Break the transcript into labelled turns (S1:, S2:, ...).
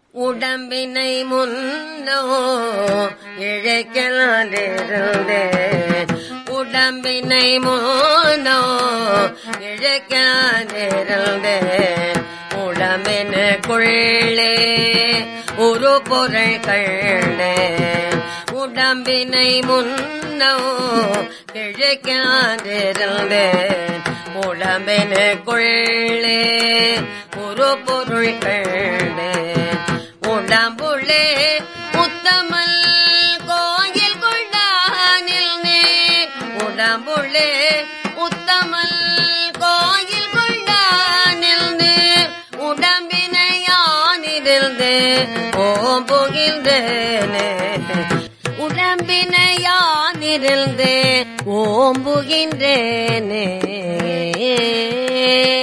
S1: உடம்பினை முன்னோ இழைக்கலாண்டிருந்தேன் உடம்பினை முன்னோ இழைக்கலாண்டிருந்தேன் உடம்பினுக்குள்ளே ஒரு பொருள் கண்டேன் உடம்பினை முன்னோ இழைக்காதிருந்தேன் உடம்பினுக்குள்ளே ஒரு பொருள் கண்டேன் உடம்புள்ளே முத்தமல் கோயில் கொண்டானில் நீ உடம்புள்ளே உத்தமல் கோயில் கொண்டானில் நீ உடம்பினையானிருந்து ஓம் புகின்றேனே உடம்பினையானிருந்து ஓம்புகின்றேனே